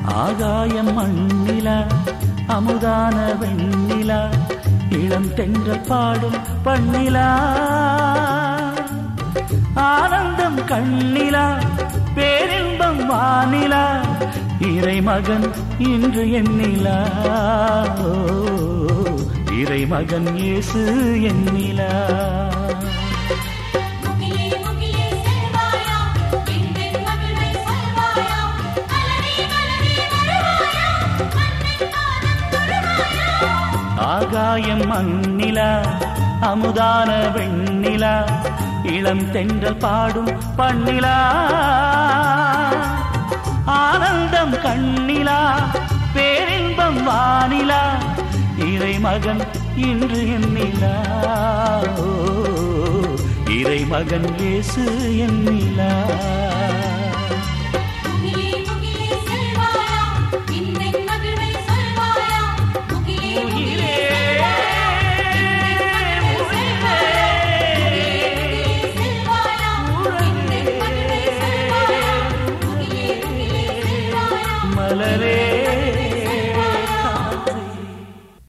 ஆகாயம் மண்ணிலா அமுதான வெண்ணிலா இளம் தென்றல் பாடும் பண்ணிலா ஆனந்தம் கண்ணிலா பேரின்பம் வானிலா இறைமகன் இன்று எண்ணிலா ஓ, இறைமகன் இயேசு எண்ணிலா முகிலே முகிலே செல்வாயா எங்கள் மகிழ்வை சொல்வாயா மலரே மலரே வருவாயா மண்ணின் பாதம் தொழுவாயா ஆகாயம் மண்ணிலா அமுதான வெண்ணிலா இளம் தென்றல் பாடும் பண்ணிலா ஆனந்தம் கண்ணிலா பேரின்பம் வானிலா இறைமகன் இன்று எண்ணிலா ஓ, இறைமகன் இயேசு எண்ணிலா முகிலே முகிலே செல்வாயா எங்கள் மகிழ்வை சொல்வாயா முகிலே முகிலே செல்வாயா எங்கள் மகிழ்வை சொல்வாயா முகிலே முகிலே செல்வாயா மலரே